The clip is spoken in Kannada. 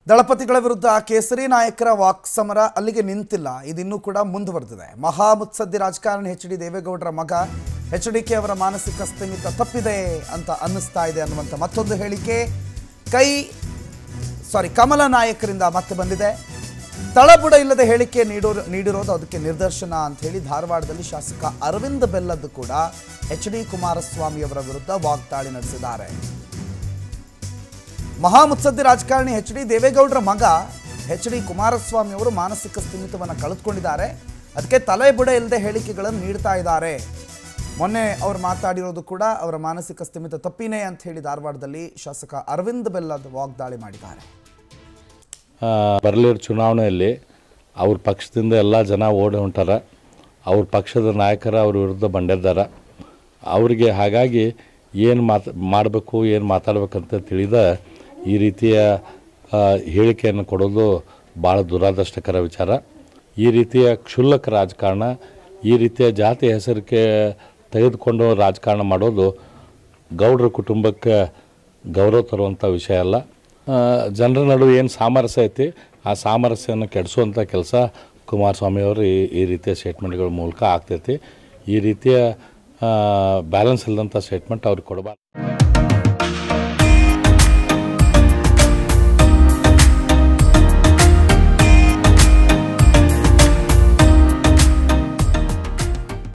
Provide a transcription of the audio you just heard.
ದಳಪತಿಗಳ ವಿರುದ್ಧ ಕೇಸರಿ ನಾಯಕರ ವಾಕ್ಸಮರ ಅಲ್ಲಿಗೆ ನಿಂತಿಲ್ಲ ಇದಿನ್ನೂ ಕೂಡ ಮುಂದುವರೆದಿದೆ ಮಹಾ ಮುತ್ಸದ್ದಿ ರಾಜಕಾರಣಿ ಎಚ್ ಡಿ ದೇವೇಗೌಡರ ಮಗ ಎಚ್ ಡಿ ಕೆ ಅವರ ಮಾನಸಿಕ ಸ್ಥಿಮಿತ ತಪ್ಪಿದೆ ಅಂತ ಅನ್ನಿಸ್ತಾ ಇದೆ ಅನ್ನುವಂಥ ಮತ್ತೊಂದು ಹೇಳಿಕೆ ಕೈ ಸಾರಿ ಕಮಲ ನಾಯಕರಿಂದ ಮತ್ತೆ ಬಂದಿದೆ ತಳಬುಡ ಇಲ್ಲದೆ ಹೇಳಿಕೆ ನೀಡೋ ನೀಡಿರೋದು ಅದಕ್ಕೆ ನಿದರ್ಶನ ಅಂತ ಹೇಳಿ ಧಾರವಾಡದಲ್ಲಿ ಶಾಸಕ ಅರವಿಂದ್ ಬೆಲ್ಲದ್ದು ಕೂಡ ಎಚ್ ಡಿ ಕುಮಾರಸ್ವಾಮಿ ಅವರ ವಿರುದ್ಧ ವಾಗ್ದಾಳಿ ನಡೆಸಿದ್ದಾರೆ ಮಹಾ ಮುತ್ಸದ್ದಿ ರಾಜಕಾರಣಿ ಎಚ್ ಡಿ ದೇವೇಗೌಡರ ಮಗ ಎಚ್ ಡಿ ಕುಮಾರಸ್ವಾಮಿ ಅವರು ಮಾನಸಿಕ ಸ್ಥಿಮಿತವನ್ನು ಕಳೆದುಕೊಂಡಿದ್ದಾರೆ ಅದಕ್ಕೆ ತಲೆ ಬುಡ ಇಲ್ಲದೆ ಹೇಳಿಕೆಗಳನ್ನು ನೀಡ್ತಾ ಇದ್ದಾರೆ ಮೊನ್ನೆ ಅವ್ರು ಮಾತಾಡಿರೋದು ಕೂಡ ಅವರ ಮಾನಸಿಕ ಸ್ಥಿಮಿತ ತಪ್ಪಿನೇ ಅಂತ ಹೇಳಿ ಧಾರವಾಡದಲ್ಲಿ ಶಾಸಕ ಅರವಿಂದ್ ಬೆಲ್ಲದ್ ವಾಗ್ದಾಳಿ ಮಾಡಿದ್ದಾರೆ ಬರಲಿರೋ ಚುನಾವಣೆಯಲ್ಲಿ ಅವ್ರ ಪಕ್ಷದಿಂದ ಎಲ್ಲ ಜನ ಓಡಿ ಹೊಂಟಾರ ಅವ್ರ ಪಕ್ಷದ ನಾಯಕರ ಅವ್ರ ವಿರುದ್ಧ ಬಂದಿದ್ದಾರ ಅವರಿಗೆ ಹಾಗಾಗಿ ಏನು ಮಾತು ಮಾಡಬೇಕು ಏನು ಮಾತಾಡ್ಬೇಕಂತ ತಿಳಿದ ಈ ರೀತಿಯ ಆ, ಹೇಳಿಕೆಯನ್ನು ಕೊಡೋದು ಭಾಳ ದುರಾದೃಷ್ಟಕರ ವಿಚಾರ ಈ ರೀತಿಯ ಕ್ಷುಲ್ಲಕ ರಾಜಕಾರಣ ಈ ರೀತಿಯ ಜಾತಿ ಹೆಸರಿಗೆ ತೆಗೆದುಕೊಂಡು ರಾಜಕಾರಣ ಮಾಡೋದು ಗೌಡ್ರ ಕುಟುಂಬಕ್ಕೆ ಗೌರವ ತರುವಂಥ ವಿಷಯ ಅಲ್ಲ ಆ, ಜನರ ನಡುವೆ ಏನು ಸಾಮರಸ್ಯ ಐತಿ ಆ ಸಾಮರಸ್ಯವನ್ನು ಕೆಡಿಸುವಂಥ ಕೆಲಸ ಕುಮಾರಸ್ವಾಮಿಯವರು ಈ ಈ ರೀತಿಯ ಸ್ಟೇಟ್ಮೆಂಟ್ಗಳ ಮೂಲಕ ಆಗ್ತೈತಿ ಈ ರೀತಿಯ ಬ್ಯಾಲೆನ್ಸ್ ಇಲ್ಲದಂಥ ಸ್ಟೇಟ್ಮೆಂಟ್ ಅವ್ರಿಗೆ ಕೊಡಬಾರ್ದು